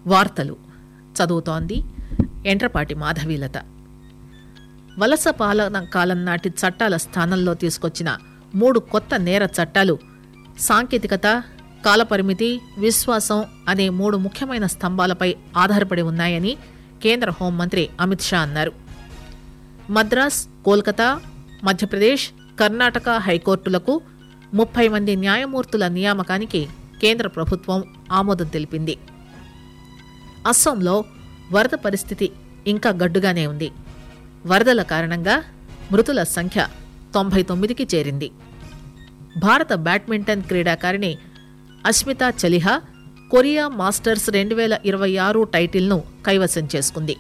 వార్తలు చదువుతోంది ఎండ్రపాటి మాధవీలత వలస పాలన కాలం నాటి చట్టాల స్థానంలో తీసుకొచ్చిన మూడు కొత్త నేర చట్టాలు సాంకేతికత కాలపరిమితి విశ్వాసం అనే మూడు ముఖ్యమైన స్తంభాలపై ఆధారపడి ఉన్నాయని కేంద్ర హోంమంత్రి అమిత్ షా అన్నారు మద్రాస్ కోల్కతా మధ్యప్రదేశ్ కర్ణాటక హైకోర్టులకు ముప్పై మంది న్యాయమూర్తుల నియామకానికి కేంద్ర ప్రభుత్వం ఆమోదం తెలిపింది అస్సాంలో వరద పరిస్థితి ఇంకా గడ్డుగానే ఉంది వరదల కారణంగా మృతుల సంఖ్య తొంభై తొమ్మిదికి చేరింది భారత బ్యాడ్మింటన్ క్రీడాకారిణి అస్మితా చలిహా కొరియా మాస్టర్స్ రెండు వేల ఇరవై ఆరు టైటిల్ను కైవసం చేసుకుంది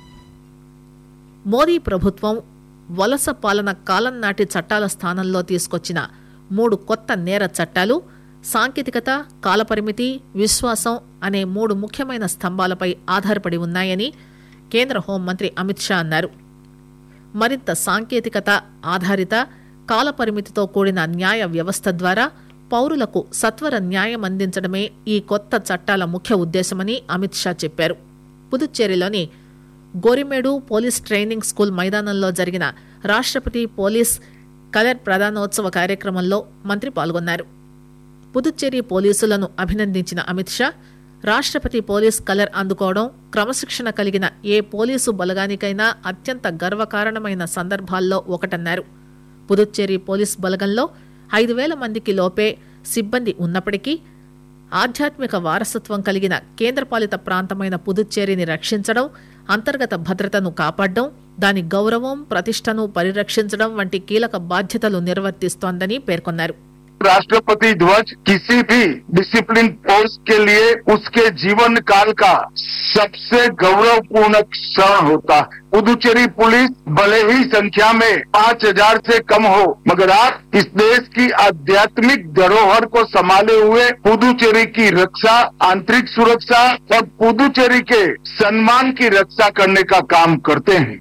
మోదీ ప్రభుత్వం వలస పాలన కాలం నాటి చట్టాల స్థానంలో తీసుకొచ్చిన మూడు కొత్త నేర చట్టాలు సాంకేతికత కాలపరిమితి విశ్వాసం అనే మూడు ముఖ్యమైన స్తంభాలపై ఆధారపడి ఉన్నాయని కేంద్ర హోంమంత్రి అమిత్ షా అన్నారు మరింత సాంకేతికత ఆధారిత కాలపరిమితితో కూడిన న్యాయ వ్యవస్థ ద్వారా పౌరులకు సత్వర న్యాయం అందించడమే ఈ కొత్త చట్టాల ముఖ్య ఉద్దేశమని అమిత్ షా చెప్పారు పుదుచ్చేరిలోని గోరిమేడు పోలీస్ ట్రైనింగ్ స్కూల్ మైదానంలో జరిగిన రాష్ట్రపతి పోలీస్ కలర్ ప్రధానోత్సవ కార్యక్రమంలో మంత్రి పాల్గొన్నారు పుదుచ్చేరి పోలీసులను అభినందించిన అమిత్ షా రాష్ట్రపతి పోలీస్ కలర్ అందుకోవడం క్రమశిక్షణ కలిగిన ఏ పోలీసు బలగానికైనా అత్యంత గర్వకారణమైన సందర్భాల్లో ఒకటన్నారు పుదుచ్చేరి పోలీస్ బలగంలో ఐదు వేల మందికి లోపే సిబ్బంది ఉన్నప్పటికీ ఆధ్యాత్మిక వారసత్వం కలిగిన కేంద్రపాలిత ప్రాంతమైన పుదుచ్చేరిని రక్షించడం అంతర్గత భద్రతను కాపాడడం దాని గౌరవం ప్రతిష్టను పరిరక్షించడం వంటి కీలక బాధ్యతలు నిర్వర్తిస్తోందని పేర్కొన్నారు राष्ट्रपति ध्वज किसी भी डिसिप्लिन फोर्स के लिए उसके जीवन काल का सबसे गौरवपूर्ण क्षण होता है पुदुचेरी पुलिस भले ही संख्या में पाँच हजार से कम हो मगर आप इस देश की आध्यात्मिक धरोहर को संभाले हुए पुदुचेरी की रक्षा आंतरिक सुरक्षा और पुदुचेरी के सम्मान की रक्षा करने का काम करते हैं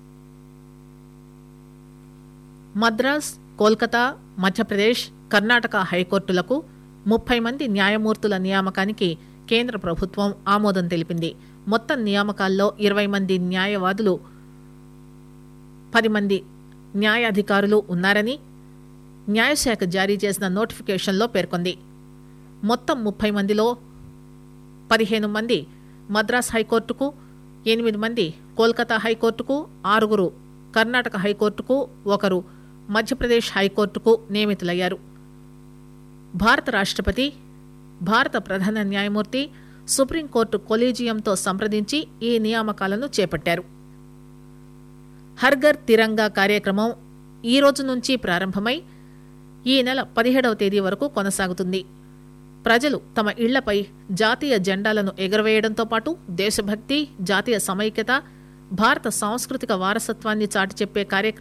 మద్రాస్ కోల్కతా మధ్యప్రదేశ్ కర్ణాటక హైకోర్టులకు ముప్పై మంది న్యాయమూర్తుల నియామకానికి కేంద్ర ప్రభుత్వం ఆమోదం తెలిపింది మొత్తం నియామకాల్లో ఇరవై మంది న్యాయవాదులు పది మంది న్యాయాధికారులు ఉన్నారని న్యాయశాఖ జారీ చేసిన నోటిఫికేషన్లో పేర్కొంది మొత్తం ముప్పై మందిలో పదిహేను మంది మద్రాస్ హైకోర్టుకు ఎనిమిది మంది కోల్కతా హైకోర్టుకు ఆరుగురు కర్ణాటక హైకోర్టుకు ఒకరు మధ్యప్రదేశ్ హైకోర్టుకు నియమితులయ్యారు భారత రాష్ట్రపతి భారత ప్రధాన న్యాయమూర్తి సుప్రీంకోర్టు కొలీజియంతో సంప్రదించి ఈ నియామకాలను చేపట్టారు హర్ఘర్ తిరంగా కార్యక్రమం ఈ రోజు నుంచి ప్రారంభమై ఈ నెల పదిహేడవ తేదీ వరకు కొనసాగుతుంది ప్రజలు తమ ఇళ్లపై జాతీయ జెండాలను ఎగురవేయడంతో పాటు దేశభక్తి జాతీయ సమైక్యత భారత సాంస్కృతిక వారసత్వాన్ని చాటి చెప్పే కార్యక్రమం